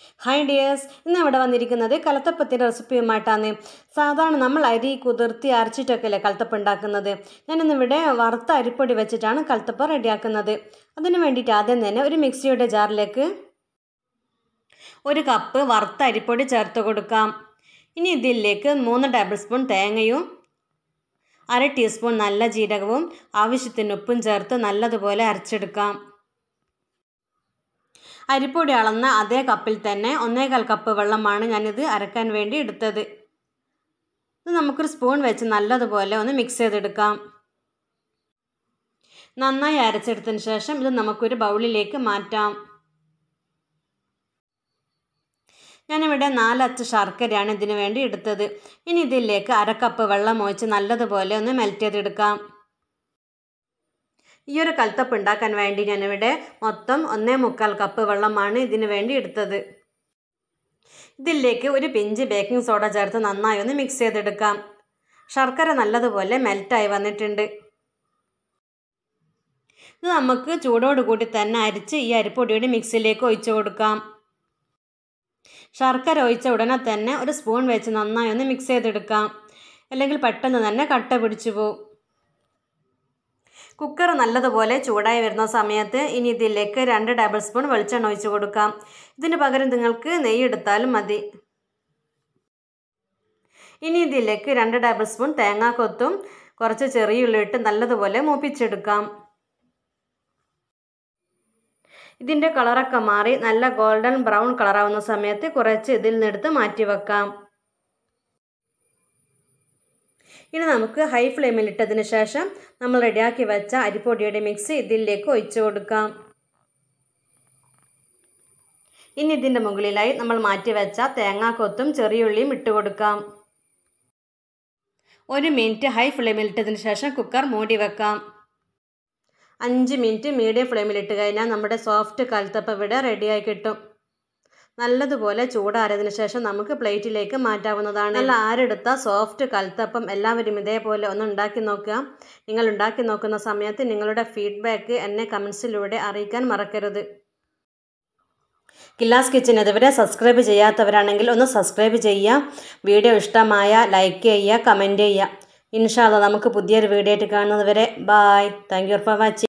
hi dears ഇന്ന് ഇവിടെ വന്നിരിക്കുന്നത് കലത്തപ്പത്തിൻ്റെ റെസിപ്പിയുമായിട്ടാണ് സാധാരണ നമ്മൾ അരി കുതിർത്തി അരച്ചിട്ടൊക്കെയല്ലേ കലത്തപ്പം ഉണ്ടാക്കുന്നത് ഞാനിന്നിവിടെ വറുത്ത അരിപ്പൊടി വെച്ചിട്ടാണ് കലത്തപ്പം റെഡിയാക്കുന്നത് അതിന് വേണ്ടിയിട്ട് ആദ്യം തന്നെ ഒരു മിക്സിയുടെ ജാറിലേക്ക് ഒരു കപ്പ് വറുത്ത അരിപ്പൊടി ചേർത്ത് കൊടുക്കാം ഇനി ഇതിലേക്ക് മൂന്ന് ടേബിൾ സ്പൂൺ തേങ്ങയും അര ടീസ്പൂൺ നല്ല ജീരകവും ആവശ്യത്തിന് ഉപ്പും ചേർത്ത് നല്ലതുപോലെ അരച്ചെടുക്കാം അരിപ്പൊടി അളന്ന അതേ കപ്പിൽ തന്നെ ഒന്നേകാൽ കപ്പ് വെള്ളമാണ് ഞാനിത് അരക്കാൻ വേണ്ടി എടുത്തത് ഇത് നമുക്കൊരു സ്പൂൺ വെച്ച് നല്ലതുപോലെ ഒന്ന് മിക്സ് ചെയ്തെടുക്കാം നന്നായി അരച്ചെടുത്തതിന് ശേഷം ഇത് നമുക്കൊരു ബൗളിലേക്ക് മാറ്റാം ഞാനിവിടെ നാലച്ച് ശർക്കരയാണ് ഇതിന് വേണ്ടി എടുത്തത് ഇനി ഇതിലേക്ക് അരക്കപ്പ് വെള്ളം ഒഴിച്ച് നല്ലതുപോലെ ഒന്ന് മെൽറ്റ് ചെയ്തെടുക്കാം ഈ ഒരു കൽത്തപ്പ് ഉണ്ടാക്കാൻ വേണ്ടി ഞാനിവിടെ മൊത്തം ഒന്നേ മുക്കാൽ കപ്പ് വെള്ളമാണ് ഇതിന് വേണ്ടി എടുത്തത് ഇതിലേക്ക് ഒരു പിഞ്ച് ബേക്കിംഗ് സോഡ ചേർത്ത് നന്നായി ഒന്ന് മിക്സ് ചെയ്തെടുക്കാം ശർക്കര നല്ലതുപോലെ മെൽറ്റായി വന്നിട്ടുണ്ട് ഇത് നമുക്ക് ചൂടോടുകൂടി തന്നെ അരിച്ച് ഈ അരിപ്പൊടിയുടെ മിക്സിയിലേക്ക് ഒഴിച്ചു കൊടുക്കാം ശർക്കര ഒഴിച്ച ഉടനെ തന്നെ ഒരു സ്പൂൺ വെച്ച് നന്നായി ഒന്ന് മിക്സ് ചെയ്തെടുക്കാം അല്ലെങ്കിൽ പെട്ടെന്ന് തന്നെ കട്ട പിടിച്ചു പോവും കുക്കർ നല്ലതുപോലെ ചൂടായി വരുന്ന സമയത്ത് ഇനി ഇതിലേക്ക് രണ്ട് ടേബിൾ സ്പൂൺ വെളിച്ചെണ്ണ ഒഴിച്ച് കൊടുക്കാം ഇതിന് പകരം നിങ്ങൾക്ക് നെയ്യ് എടുത്താലും മതി ഇനി ഇതിലേക്ക് രണ്ട് ടേബിൾ സ്പൂൺ തേങ്ങാക്കൊത്തും കുറച്ച് ചെറിയ ഉള്ളി ഇട്ട് നല്ലതുപോലെ മൂപ്പിച്ചെടുക്കാം ഇതിൻ്റെ കളറൊക്കെ മാറി നല്ല ഗോൾഡൻ ബ്രൗൺ കളറാവുന്ന സമയത്ത് കുറച്ച് ഇതിൽ നിന്നെടുത്ത് മാറ്റി വെക്കാം ഇനി നമുക്ക് ഹൈ ഫ്ലെയിമിൽ ഇട്ടതിന് ശേഷം നമ്മൾ റെഡിയാക്കി വെച്ച അരിപ്പൊടിയുടെ മിക്സ് ഇതിലേക്ക് ഒഴിച്ചു കൊടുക്കാം ഇനി ഇതിൻ്റെ മുകളിലായി നമ്മൾ മാറ്റി വെച്ച തേങ്ങാക്കൊത്തും ചെറിയുള്ളിയും ഇട്ട് കൊടുക്കാം ഒരു മിനിറ്റ് ഹൈ ഫ്ലെയിമിൽ ഇട്ടതിന് ശേഷം കുക്കർ മൂടി വെക്കാം അഞ്ച് മിനിറ്റ് മീഡിയം ഫ്ലെയിമിൽ ഇട്ട് കഴിഞ്ഞാൽ നമ്മുടെ സോഫ്റ്റ് കലത്തപ്പം ഇവിടെ റെഡിയായി കിട്ടും നല്ലതുപോലെ ചൂടാറിയതിന് ശേഷം നമുക്ക് പ്ലേറ്റിലേക്ക് മാറ്റാവുന്നതാണ് നല്ല ആരെടുത്ത സോഫ്റ്റ് കലത്തപ്പം എല്ലാവരും ഇതേപോലെ ഒന്ന് ഉണ്ടാക്കി നോക്കുക നിങ്ങൾ ഉണ്ടാക്കി നോക്കുന്ന സമയത്ത് നിങ്ങളുടെ ഫീഡ്ബാക്ക് എന്നെ കമൻസിലൂടെ അറിയിക്കാൻ മറക്കരുത് കില്ലാസ് കിച്ചൻ ഇതുവരെ സബ്സ്ക്രൈബ് ചെയ്യാത്തവരാണെങ്കിൽ ഒന്ന് സബ്സ്ക്രൈബ് ചെയ്യുക വീഡിയോ ഇഷ്ടമായ ലൈക്ക് ചെയ്യുക കമൻറ്റ് ചെയ്യുക ഇൻഷാല്ല നമുക്ക് പുതിയൊരു വീഡിയോ ആയിട്ട് കാണുന്നതുവരെ bye thank you for watching